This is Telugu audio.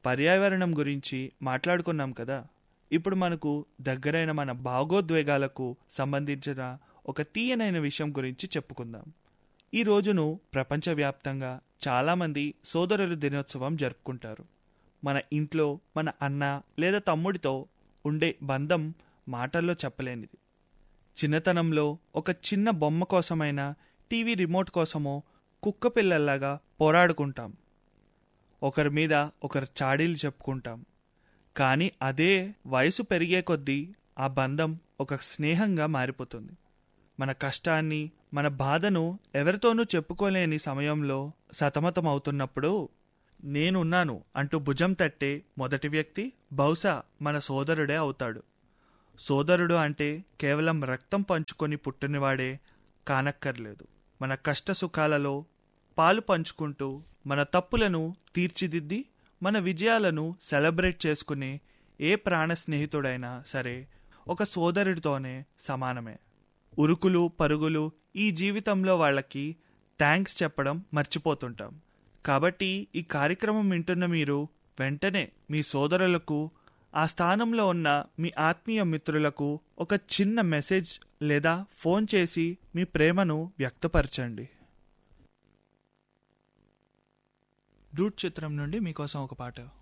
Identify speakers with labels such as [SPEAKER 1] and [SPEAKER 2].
[SPEAKER 1] పర్యావరణం గురించి మాట్లాడుకున్నాం కదా ఇప్పుడు మనకు దగ్గరైన మన భావోద్వేగాలకు సంబంధించిన ఒక తీయనైన విషయం గురించి చెప్పుకుందాం ఈ రోజును ప్రపంచవ్యాప్తంగా చాలామంది సోదరుల దినోత్సవం జరుపుకుంటారు మన ఇంట్లో మన అన్న లేదా తమ్ముడితో ఉండే బంధం మాటల్లో చెప్పలేనిది చిన్నతనంలో ఒక చిన్న బొమ్మ కోసమైనా టీవీ రిమోట్ కోసమో కుక్క పిల్లల్లాగా పోరాడుకుంటాం ఒకరి మీద ఒకరు చాడీలు చెప్పుకుంటాం కానీ అదే వయసు పెరిగే కొద్దీ ఆ బంధం ఒక స్నేహంగా మారిపోతుంది మన కష్టాన్ని మన బాధను ఎవరితోనూ చెప్పుకోలేని సమయంలో సతమతం అవుతున్నప్పుడు నేనున్నాను అంటూ భుజం తట్టే మొదటి వ్యక్తి బహుశా మన సోదరుడే అవుతాడు సోదరుడు అంటే కేవలం రక్తం పంచుకొని పుట్టినవాడే కానక్కర్లేదు మన కష్ట సుఖాలలో పాలు పంచుకుంటూ మన తప్పులను తీర్చిదిద్ది మన విజయాలను సెలబ్రేట్ చేసుకునే ఏ ప్రాణ స్నేహితుడైనా సరే ఒక సోదరుడితోనే సమానమే ఉరుకులు పరుగులు ఈ జీవితంలో వాళ్ళకి థ్యాంక్స్ చెప్పడం మర్చిపోతుంటాం కాబట్టి ఈ కార్యక్రమం వింటున్న మీరు వెంటనే మీ సోదరులకు ఆ స్థానంలో ఉన్న మీ ఆత్మీయ మిత్రులకు ఒక చిన్న మెసేజ్ లేదా ఫోన్ చేసి మీ ప్రేమను వ్యక్తపరచండి డూట్ చిత్రం నుండి మీకోసం ఒక పాట